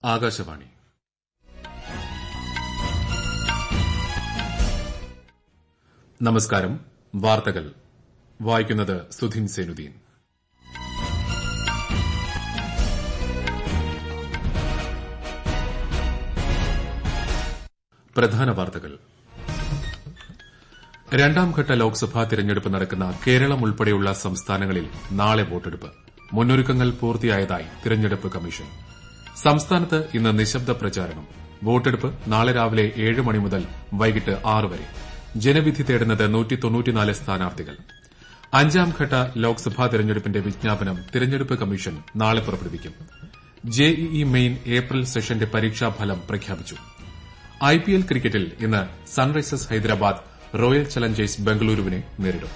ആകാശവാണി നമസ്കാരം വാർത്തകൾ വായിക്കുന്നത് സുധിൻ സേനുദ്ദീൻ പ്രധാന വാർത്തകൾ രണ്ടാംഘട്ട ലോക്സഭാ തിരഞ്ഞെടുപ്പ് നടക്കുന്ന കേരളം ഉൾപ്പെടെയുള്ള സംസ്ഥാനങ്ങളിൽ നാളെ വോട്ടെടുപ്പ് മുന്നൊരുക്കങ്ങൾ പൂർത്തിയായതായി തിരഞ്ഞെടുപ്പ് കമ്മീഷൻ സംസ്ഥാനത്ത് ഇന്ന് നിശബ്ദ പ്രചാരണം വോട്ടെടുപ്പ് നാളെ രാവിലെ ഏഴ് മണി മുതൽ വൈകിട്ട് ആറ് വരെ ജനവിധി തേടുന്നത് സ്ഥാനാർത്ഥികൾ അഞ്ചാംഘട്ട ലോക്സഭാ തിരഞ്ഞെടുപ്പിന്റെ വിജ്ഞാപനം തിരഞ്ഞെടുപ്പ് കമ്മീഷൻ നാളെ പുറപ്പെടുവിക്കും ജെഇഇ മെയിൻ ഏപ്രിൽ സെഷന്റെ പരീക്ഷാഫലം പ്രഖ്യാപിച്ചു ഐപിഎൽ ക്രിക്കറ്റിൽ ഇന്ന് സൺറൈസേഴ്സ് ഹൈദരാബാദ് റോയൽ ചലഞ്ചേഴ്സ് ബംഗളൂരുവിനെ നേരിടും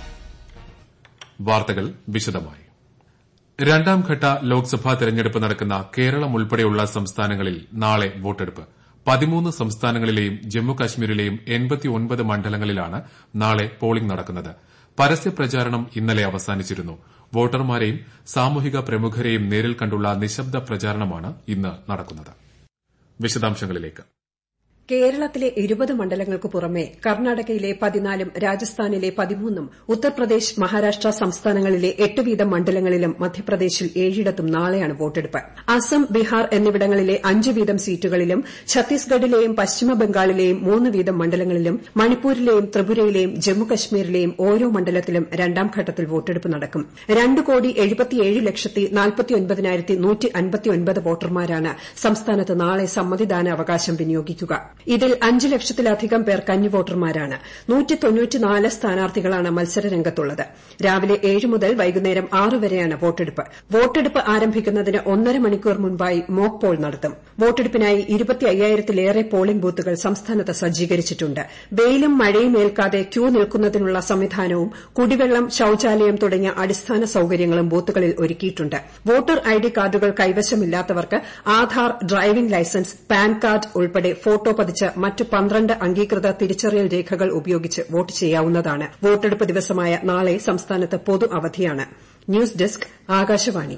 വാർത്തകൾ വിശദമായി രണ്ടാംഘട്ട ലോക്സഭാ തെരഞ്ഞെടുപ്പ് നടക്കുന്ന കേരളം ഉൾപ്പെടെയുള്ള സംസ്ഥാനങ്ങളിൽ നാളെ വോട്ടെടുപ്പ് പതിമൂന്ന് സംസ്ഥാനങ്ങളിലെയും ജമ്മുകശ്മീരിലെയും എൺപത്തിയൊൻപത് മണ്ഡലങ്ങളിലാണ് നാളെ പോളിംഗ് നടക്കുന്നത് പരസ്യപ്രചാരണം ഇന്നലെ അവസാനിച്ചിരുന്നു വോട്ടർമാരെയും സാമൂഹിക പ്രമുഖരെയും നേരിൽ കണ്ടുള്ള നിശബ്ദ പ്രചാരണമാണ് ഇന്ന് നടക്കുന്നത് വിശദാംശങ്ങളിലേക്ക് കേരളത്തിലെ ഇരുപത് മണ്ഡലങ്ങൾക്ക് പുറമെ കർണാടകയിലെ പതിനാലും രാജസ്ഥാനിലെ പതിമൂന്നും ഉത്തർപ്രദേശ് മഹാരാഷ്ട്ര സംസ്ഥാനങ്ങളിലെ എട്ട് വീതം മണ്ഡലങ്ങളിലും മധ്യപ്രദേശിൽ ഏഴിടത്തും നാളെയാണ് വോട്ടെടുപ്പ് അസം ബീഹാർ എന്നിവിടങ്ങളിലെ അഞ്ച് വീതം സീറ്റുകളിലും ഛത്തീസ്ഗഡിലെയും പശ്ചിമബംഗാളിലെയും മൂന്ന് വീതം മണ്ഡലങ്ങളിലും മണിപ്പൂരിലെയും ത്രിപുരയിലെയും ജമ്മുകശ്മീരിലെയും ഓരോ മണ്ഡലത്തിലും രണ്ടാംഘട്ടത്തിൽ വോട്ടെടുപ്പ് നടക്കും രണ്ട് കോടി എഴുപത്തിയേഴ് ലക്ഷത്തി നാൽപ്പത്തിയൊൻപതിനായിരത്തി നൂറ്റി അൻപത്തിയൊൻപത് വോട്ടർമാരാണ് സംസ്ഥാനത്ത് നാളെ സമ്മതിദാനാവകാശം വിനിയോഗിക്കുക ഇതിൽ അഞ്ച് ലക്ഷത്തിലധികം പേർ കന്നി വോട്ടർമാരാണ് സ്ഥാനാർത്ഥികളാണ് മത്സരരംഗത്തുള്ളത് രാവിലെ ഏഴ് മുതൽ വൈകുന്നേരം ആറ് വരെയാണ് വോട്ടെടുപ്പ് വോട്ടെടുപ്പ് ആരംഭിക്കുന്നതിന് ഒന്നര മണിക്കൂർ മുൻപായി മോക് പോൾ നടത്തും വോട്ടെടുപ്പിനായി ഇരുപത്തി അയ്യായിരത്തിലേറെ പോളിംഗ് ബൂത്തുകൾ സംസ്ഥാനത്ത് സജ്ജീകരിച്ചിട്ടുണ്ട് വെയിലും മഴയും ഏൽക്കാതെ ക്യൂ നിൽക്കുന്നതിനുള്ള സംവിധാനവും കുടിവെള്ളം ശൌചാലയം തുടങ്ങിയ അടിസ്ഥാന സൌകര്യങ്ങളും ബൂത്തുകളിൽ ഒരുക്കിയിട്ടുണ്ട് വോട്ടർ ഐഡി കാർഡുകൾ കൈവശമില്ലാത്തവർക്ക് Aadhaar driving licence PAN card ഉൾപ്പെടെ ഫോട്ടോ പതിച്ച് മറ്റ് പന്ത്രണ്ട് അംഗീകൃത തിരിച്ചറിയൽ രേഖകൾ ഉപയോഗിച്ച് വോട്ട് ചെയ്യാവുന്നതാണ് വോട്ടെടുപ്പ് ദിവസമായ നാളെ സംസ്ഥാനത്ത് പൊതു അവധിയാണ് ന്യൂസ് ഡെസ്ക് ആകാശവാണി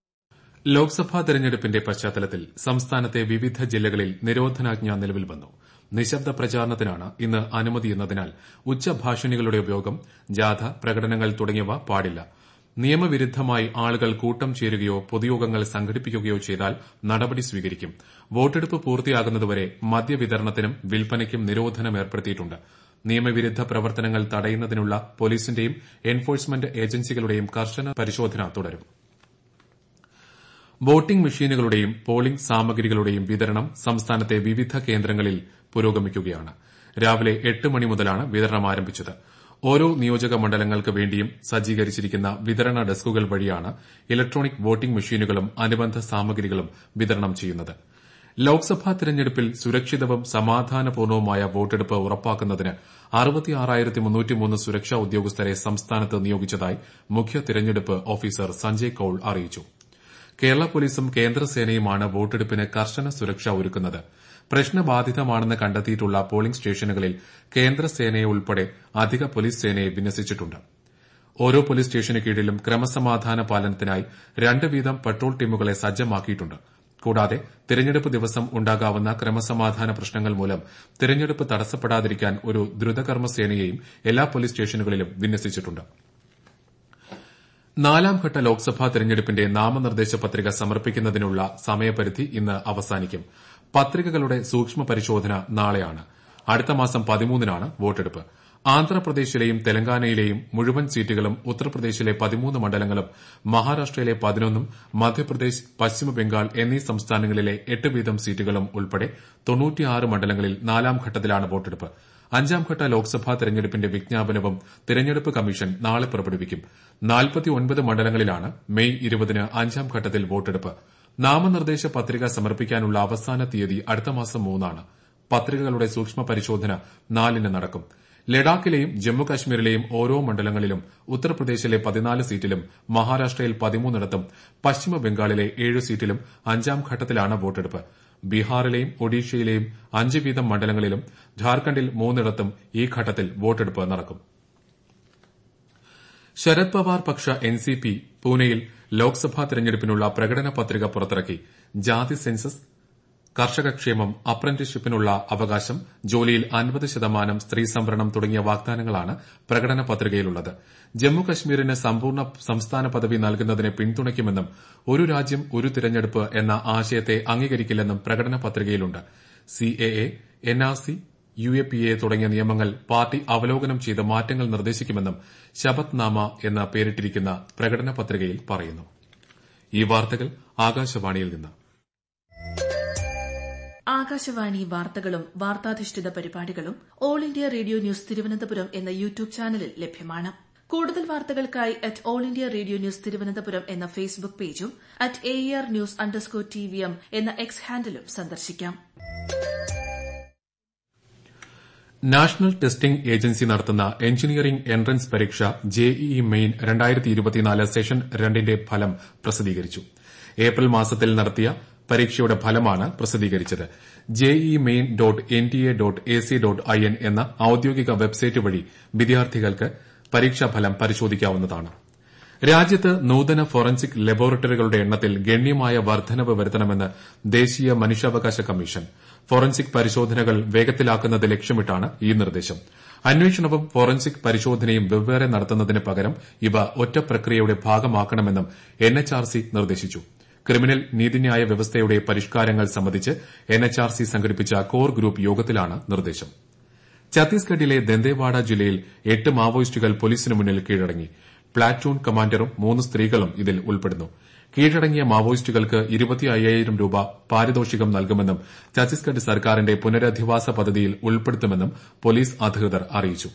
ലോക്സഭാ തെരഞ്ഞെടുപ്പിന്റെ പശ്ചാത്തലത്തിൽ സംസ്ഥാനത്തെ വിവിധ ജില്ലകളിൽ നിരോധനാജ്ഞ നിലവിൽ വന്നു നിശബ്ദ പ്രചാരണത്തിനാണ് ഇന്ന് അനുമതിയെന്നതിനാൽ ഉച്ചഭാഷിണികളുടെ ഉപയോഗം ജാഥ പ്രകടനങ്ങൾ തുടങ്ങിയവ പാടില്ല നിയമവിരുദ്ധമായി ആളുകൾ കൂട്ടം ചേരുകയോ പൊതുയോഗങ്ങൾ സംഘടിപ്പിക്കുകയോ ചെയ്താൽ നടപടി സ്വീകരിക്കും വോട്ടെടുപ്പ് പൂർത്തിയാകുന്നതുവരെ മദ്യവിതരണത്തിനും വിൽപ്പനയ്ക്കും നിരോധനം ഏർപ്പെടുത്തിയിട്ടുണ്ട് നിയമവിരുദ്ധ പ്രവർത്തനങ്ങൾ തടയുന്നതിനുള്ള പോലീസിന്റെയും എൻഫോഴ്സ്മെന്റ് ഏജൻസികളുടെയും കർശന പരിശോധന തുടരും വോട്ടിംഗ് മെഷീനുകളുടെയും പോളിംഗ് സാമഗ്രികളുടെയും വിതരണം സംസ്ഥാനത്തെ വിവിധ കേന്ദ്രങ്ങളിൽ പുരോഗമിക്കുകയാണ് രാവിലെ എട്ട് മണി മുതലാണ് വിതരണം ആരംഭിച്ചത് ഓരോ നിയോജക മണ്ഡലങ്ങൾക്ക് വേണ്ടിയും സജ്ജീകരിച്ചിരിക്കുന്ന വിതരണ ഡെസ്കുകൾ വഴിയാണ് ഇലക്ട്രോണിക് വോട്ടിംഗ് മെഷീനുകളും അനുബന്ധ സാമഗ്രികളും വിതരണം ചെയ്യുന്നത് ലോക്സഭാ തെരഞ്ഞെടുപ്പിൽ സുരക്ഷിതവും സമാധാനപൂർണവുമായ വോട്ടെടുപ്പ് ഉറപ്പാക്കുന്നതിന് സുരക്ഷാ ഉദ്യോഗസ്ഥരെ സംസ്ഥാനത്ത് നിയോഗിച്ചതായി മുഖ്യ തെരഞ്ഞെടുപ്പ് ഓഫീസർ സഞ്ജയ് കൌൾ അറിയിച്ചു കേരള പോലീസും കേന്ദ്രസേനയുമാണ് വോട്ടെടുപ്പിന് കർശന സുരക്ഷ ഒരുക്കുന്നത് പ്രശ്നബാധിതമാണെന്ന് കണ്ടെത്തിയിട്ടുള്ള പോളിംഗ് സ്റ്റേഷനുകളിൽ കേന്ദ്രസേനയെ ഉൾപ്പെടെ അധിക പോലീസ് സേനയെ വിന്യസിച്ചിട്ടുണ്ട് ഓരോ പോലീസ് സ്റ്റേഷന് കീഴിലും ക്രമസമാധാന പാലനത്തിനായി രണ്ട് വീതം പട്രോൾ ടീമുകളെ സജ്ജമാക്കിയിട്ടുണ്ട് കൂടാതെ തിരഞ്ഞെടുപ്പ് ദിവസം ഉണ്ടാകാവുന്ന ക്രമസമാധാന പ്രശ്നങ്ങൾ മൂലം തിരഞ്ഞെടുപ്പ് തടസ്സപ്പെടാതിരിക്കാൻ ഒരു ദ്രുതകർമ്മ സേനയെയും എല്ലാ പോലീസ് സ്റ്റേഷനുകളിലും വിന്യസിച്ചിട്ടുണ്ട് നാലാംഘട്ട ലോക്സഭാ തെരഞ്ഞെടുപ്പിന്റെ നാമനിർദ്ദേശ പത്രിക സമർപ്പിക്കുന്നതിനുള്ള സമയപരിധി ഇന്ന് അവസാനിക്കും പത്രികകളുടെ സൂക്ഷ്മ പരിശോധന നാളെയാണ് അടുത്ത മാസം പതിമൂന്നിനാണ് വോട്ടെടുപ്പ് ആന്ധ്രാപ്രദേശിലെയും തെലങ്കാനയിലെയും മുഴുവൻ സീറ്റുകളും ഉത്തർപ്രദേശിലെ പതിമൂന്ന് മണ്ഡലങ്ങളും മഹാരാഷ്ട്രയിലെ പതിനൊന്നും മധ്യപ്രദേശ് പശ്ചിമബംഗാൾ എന്നീ സംസ്ഥാനങ്ങളിലെ എട്ട് വീതം സീറ്റുകളും ഉൾപ്പെടെ തൊണ്ണൂറ്റിയാറ് മണ്ഡലങ്ങളിൽ നാലാം ഘട്ടത്തിലാണ് വോട്ടെടുപ്പ് അഞ്ചാംഘട്ട ലോക്സഭാ തെരഞ്ഞെടുപ്പിന്റെ വിജ്ഞാപനവും തെരഞ്ഞെടുപ്പ് കമ്മീഷൻ നാളെ പുറപ്പെടുവിക്കും നാൽപ്പത്തിയൊൻപത് മണ്ഡലങ്ങളിലാണ് മെയ് ഇരുപതിന് അഞ്ചാം ഘട്ടത്തിൽ വോട്ടെടുപ്പ് നാമനിർദ്ദേശ പത്രിക സമർപ്പിക്കാനുള്ള അവസാന തീയതി അടുത്ത മാസം മൂന്നാണ് പത്രികകളുടെ സൂക്ഷ്മ പരിശോധന നാലിന് നടക്കും ലഡാക്കിലെയും ജമ്മുകാശ്മീരിലെയും ഓരോ മണ്ഡലങ്ങളിലും ഉത്തർപ്രദേശിലെ പതിനാല് സീറ്റിലും മഹാരാഷ്ട്രയിൽ പതിമൂന്നിടത്തും പശ്ചിമബംഗാളിലെ ഏഴ് സീറ്റിലും അഞ്ചാം ഘട്ടത്തിലാണ് വോട്ടെടുപ്പ് ബീഹാറിലെയും ഒഡീഷയിലെയും അഞ്ച് വീതം മണ്ഡലങ്ങളിലും ഝാർഖണ്ഡിൽ മൂന്നിടത്തും ഈ ഘട്ടത്തിൽ വോട്ടെടുപ്പ് നടക്കും ശരത് പവാർ പക്ഷ എൻസിപി പൂനെയിൽ ലോക്സഭാ തെരഞ്ഞെടുപ്പിനുള്ള പ്രകടന പത്രിക പുറത്തിറക്കി ജാതി സെൻസസ് കർഷകക്ഷേമം അപ്രന്റീസ്ഷിപ്പിനുള്ള അവകാശം ജോലിയിൽ അൻപത് ശതമാനം സ്ത്രീ സംവരണം തുടങ്ങിയ വാഗ്ദാനങ്ങളാണ് പ്രകടന പത്രികയിലുള്ളത് ജമ്മുകശ്മീരിന് സമ്പൂർണ്ണ സംസ്ഥാന പദവി നൽകുന്നതിനെ പിന്തുണയ്ക്കുമെന്നും ഒരു രാജ്യം ഒരു തിരഞ്ഞെടുപ്പ് എന്ന ആശയത്തെ അംഗീകരിക്കില്ലെന്നും പ്രകടന പത്രികയിലുണ്ട് സിഎഎ എൻആർസി യുഎപിഎ തുടങ്ങിയ നിയമങ്ങൾ പാർട്ടി അവലോകനം ചെയ്ത് മാറ്റങ്ങൾ നിർദ്ദേശിക്കുമെന്നും ശപത് നാമ എന്ന് പേരിട്ടിരിക്കുന്ന പ്രകടന പത്രികയിൽ പറയുന്നു ഈ വാർത്തകൾ ആകാശവാണിയിൽ നിന്ന് ആകാശവാണി വാർത്തകളും വാർത്താധിഷ്ഠിത പരിപാടികളും all India radio news Thiruvananthapuram എന്ന യൂട്യൂബ് ചാനലിൽ ലഭ്യമാണ് കൂടുതൽ വാർത്തകൾക്കായി at all India radio news Thiruvananthapuram എന്ന ഫേസ്ബുക്ക് പേജും at A R news underscore T V M എന്ന എക്സ് ഹാൻഡിലും സന്ദർശിക്കാം നാഷണൽ ടെസ്റ്റിംഗ് ഏജൻസി നടത്തുന്ന എഞ്ചിനീയറിംഗ് എൻട്രൻസ് പരീക്ഷ ജെഇഇ മെയിൻ സെഷൻ രണ്ടിന്റെ ഫലം പ്രസിദ്ധീകരിച്ചു ഏപ്രിൽ മാസത്തിൽ നടത്തിയ പരീക്ഷയുടെ ഫലമാണ് പ്രസിദ്ധീകരിച്ചത് JEE main dot N T A dot A C dot I N എന്ന ഔദ്യോഗിക വെബ്സൈറ്റ് വഴി വിദ്യാർത്ഥികൾക്ക് പരീക്ഷാഫലം പരിശോധിക്കാവുന്നതാണ് രാജ്യത്ത് നൂതന ഫോറൻസിക് ലബോറട്ടറികളുടെ എണ്ണത്തിൽ ഗണ്യമായ വർധനവ് വരുത്തണമെന്ന് ദേശീയ മനുഷ്യാവകാശ കമ്മീഷൻ ഫോറൻസിക് പരിശോധനകൾ വേഗത്തിലാക്കുന്നത് ലക്ഷ്യമിട്ടാണ് ഈ നിർദ്ദേശം അന്വേഷണവും ഫോറൻസിക് പരിശോധനയും വെവ്വേറെ നടത്തുന്നതിന് പകരം ഇവ ഒറ്റ പ്രക്രിയയുടെ ഭാഗമാക്കണമെന്നും എൻഎച്ച്ആർസി നിർദ്ദേശിച്ചു ക്രിമിനൽ നീതിന്യായ വ്യവസ്ഥയുടെ പരിഷ്കാരങ്ങൾ സംബന്ധിച്ച് എൻഎച്ച്ആർസി സംഘടിപ്പിച്ച കോർ ഗ്രൂപ്പ് യോഗത്തിലാണ് നിർദ്ദേശം ഛത്തീസ്ഗഡിലെ ദന്തേവാഡ ജില്ലയിൽ എട്ട് മാവോയിസ്റ്റുകൾ പോലീസിന് മുന്നിൽ കീഴടങ്ങി പ്ലാറ്റൂൺ കമാൻഡറും മൂന്ന് സ്ത്രീകളും ഇതിൽ ഉൾപ്പെടുന്നു കീഴടങ്ങിയ മാവോയിസ്റ്റുകൾക്ക് ഇരുപത്തി അയ്യായിരം രൂപ പാരിതോഷികം നൽകുമെന്നും ഛത്തീസ്ഗഡ് സർക്കാരിന്റെ പുനരധിവാസ പദ്ധതിയിൽ ഉൾപ്പെടുത്തുമെന്നും പോലീസ് അധികൃതർ അറിയിച്ചു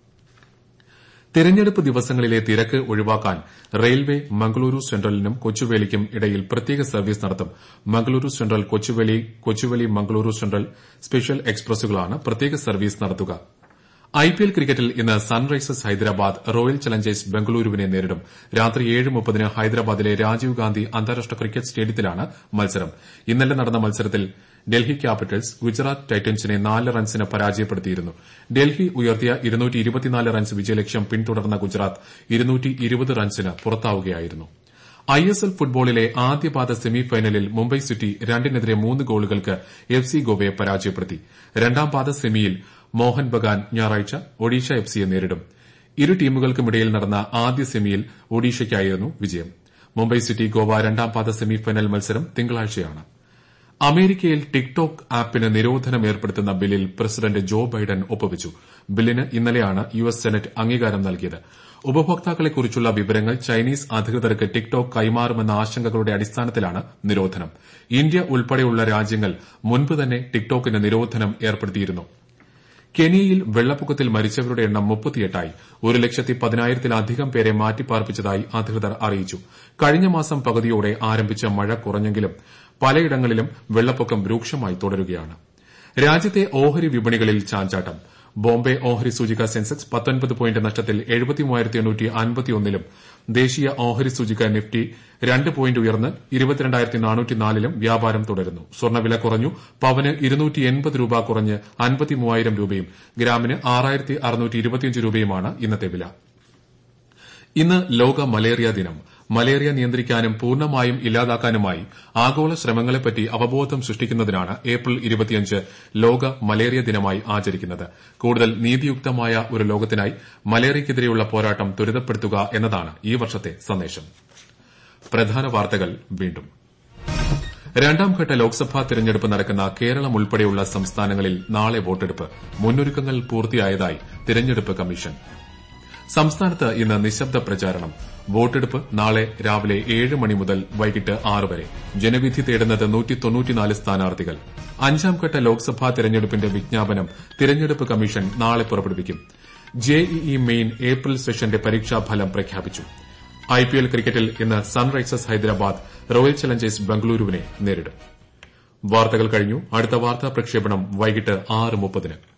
തിരഞ്ഞെടുപ്പ് ദിവസങ്ങളിലെ തിരക്ക് ഒഴിവാക്കാൻ റെയിൽവേ മംഗളൂരു സെൻട്രലിനും കൊച്ചുവേളിക്കും ഇടയിൽ പ്രത്യേക സർവീസ് നടത്തും Mangaluru central Kochuveli Kochuveli Mangaluru central special എക്സ്പ്രസുകളാണ് പ്രത്യേക സർവീസ് നടത്തുക ഐപിഎൽ ക്രിക്കറ്റിൽ ഇന്ന് സൺറൈസേഴ്സ് ഹൈദരാബാദ് റോയൽ ചലഞ്ചേഴ്സ് ബംഗളൂരുവിനെ നേരിടും രാത്രി ഏഴ് മുപ്പതിന് ഹൈദരാബാദിലെ രാജീവ് ഗാന്ധി അന്താരാഷ്ട്ര ക്രിക്കറ്റ് സ്റ്റേഡിയത്തിലാണ് മത്സരം ഇന്നലെ നടന്ന മത്സരത്തിൽ ഡൽഹി ക്യാപിറ്റൽസ് ഗുജറാത്ത് ടൈറ്റൻസിനെ നാല് റൺസിന് പരാജയപ്പെടുത്തിയിരുന്നു ഡൽഹി ഉയർത്തിയ റൺസ് വിജയലക്ഷ്യം പിന്തുടർന്ന ഗുജറാത്ത് റൺസിന് പുറത്താവുകയായിരുന്നു ഐഎസ്എൽ ഫുട്ബോളിലെ ആദ്യപാദ സെമിഫൈനലിൽ മുംബൈ സിറ്റി രണ്ടിനെതിരെ മൂന്ന് ഗോളുകൾക്ക് എഫ് സി ഗോവയെ പരാജയപ്പെടുത്തി രണ്ടാം പാദ സെമിയിൽ മോഹൻ ബഗാൻ ഞായറാഴ്ച ഒഡീഷ എഫ് സിയെ നേരിടും ഇരു ടീമുകൾക്കുമിടയിൽ നടന്ന ആദ്യ സെമിയിൽ ഒഡീഷയ്ക്കായിരുന്നു വിജയം മുംബൈ സിറ്റി ഗോവ രണ്ടാം പാദ സെമിഫൈനൽ മത്സരം തിങ്കളാഴ്ചയാണ് അമേരിക്കയിൽ ടിക്ടോക്ക് ആപ്പിന് നിരോധനം ഏർപ്പെടുത്തുന്ന ബില്ലിൽ പ്രസിഡന്റ് ജോ ബൈഡൻ ഒപ്പുവച്ചു ബില്ലിന് ഇന്നലെയാണ് യു എസ് സെനറ്റ് അംഗീകാരം നൽകിയത് ഉപഭോക്താക്കളെക്കുറിച്ചുള്ള വിവരങ്ങൾ ചൈനീസ് അധികൃതർക്ക് ടിക്ടോക്ക് കൈമാറുമെന്ന ആശങ്കകളുടെ അടിസ്ഥാനത്തിലാണ് നിരോധനം ഇന്ത്യ ഉൾപ്പെടെയുള്ള രാജ്യങ്ങൾ മുൻപ് തന്നെ ടിക്ടോക്കിന് നിരോധനം ഏർപ്പെടുത്തിയിരുന്നു കെനിയയിൽ വെള്ളപ്പൊക്കത്തിൽ മരിച്ചവരുടെ എണ്ണം മുപ്പത്തിയെട്ടായി ഒരു ലക്ഷത്തി പതിനായിരത്തിലധികം പേരെ മാറ്റിപ്പാർപ്പിച്ചതായി അധികൃതർ അറിയിച്ചു കഴിഞ്ഞ മാസം പകുതിയോടെ ആരംഭിച്ച മഴ കുറഞ്ഞെങ്കിലും പലയിടങ്ങളിലും വെള്ളപ്പൊക്കം രൂക്ഷമായി തുടരുകയാണ് രാജ്യത്തെ ഓഹരി വിപണികളിൽ ചാഞ്ചാട്ടം ബോംബെ ഓഹരി സൂചിക സെൻസെക്സ് പത്തൊൻപത് പോയിന്റ് നഷ്ടത്തിൽ ലും ദേശീയ ഓഹരി സൂചിക നിഫ്റ്റി രണ്ട് പോയിന്റ് ഉയർന്ന് ലും വ്യാപാരം തുടരുന്നു സ്വർണ്ണവില കുറഞ്ഞു പവന് രൂപ കുറഞ്ഞ് അൻപത്തിമൂവായിരം രൂപയും ഗ്രാമിന് ആറായിരത്തി രൂപയുമാണ് ഇന്നത്തെ വില ഇന്ന് ലോക മലേറിയ ദിനം മലേറിയ നിയന്ത്രിക്കാനും പൂർണ്ണമായും ഇല്ലാതാക്കാനുമായി ആഗോള ശ്രമങ്ങളെപ്പറ്റി അവബോധം സൃഷ്ടിക്കുന്നതിനാണ് ഏപ്രിൽ ലോക മലേറിയ ദിനമായി ആചരിക്കുന്നത് കൂടുതൽ നീതിയുക്തമായ ഒരു ലോകത്തിനായി മലേറിയയ്ക്കെതിരെയുള്ള പോരാട്ടം ത്വരിതപ്പെടുത്തുക എന്നതാണ് ഈ വർഷത്തെ സന്ദേശം പ്രധാന വാർത്തകൾ വീണ്ടും രണ്ടാംഘട്ട ലോക്സഭാ തെരഞ്ഞെടുപ്പ് നടക്കുന്ന കേരളം ഉൾപ്പെടെയുള്ള സംസ്ഥാനങ്ങളിൽ നാളെ വോട്ടെടുപ്പ് മുന്നൊരുക്കങ്ങൾ പൂർത്തിയായതായി തെരഞ്ഞെടുപ്പ് കമ്മീഷൻ സംസ്ഥാനത്ത് ഇന്ന് നിശബ്ദ പ്രചാരണം വോട്ടെടുപ്പ് നാളെ രാവിലെ ഏഴ് മണി മുതൽ വൈകിട്ട് ആറ് വരെ ജനവിധി തേടുന്നത് സ്ഥാനാർത്ഥികൾ അഞ്ചാംഘട്ട ലോക്സഭാ തെരഞ്ഞെടുപ്പിന്റെ വിജ്ഞാപനം തിരഞ്ഞെടുപ്പ് കമ്മീഷൻ നാളെ പുറപ്പെടുവിക്കും ജെഇഇ മെയിൻ ഏപ്രിൽ സെഷന്റെ പരീക്ഷാഫലം പ്രഖ്യാപിച്ചു ഐപിഎൽ ക്രിക്കറ്റിൽ ഇന്ന് സൺറൈസേഴ്സ് ഹൈദരാബാദ് റോയൽ ചലഞ്ചേഴ്സ് ബംഗളൂരുവിനെ നേരിടും വാർത്തകൾ കഴിഞ്ഞു അടുത്ത വാർത്താ പ്രക്ഷേപണം വൈകിട്ട് ആറ് മുപ്പതിന്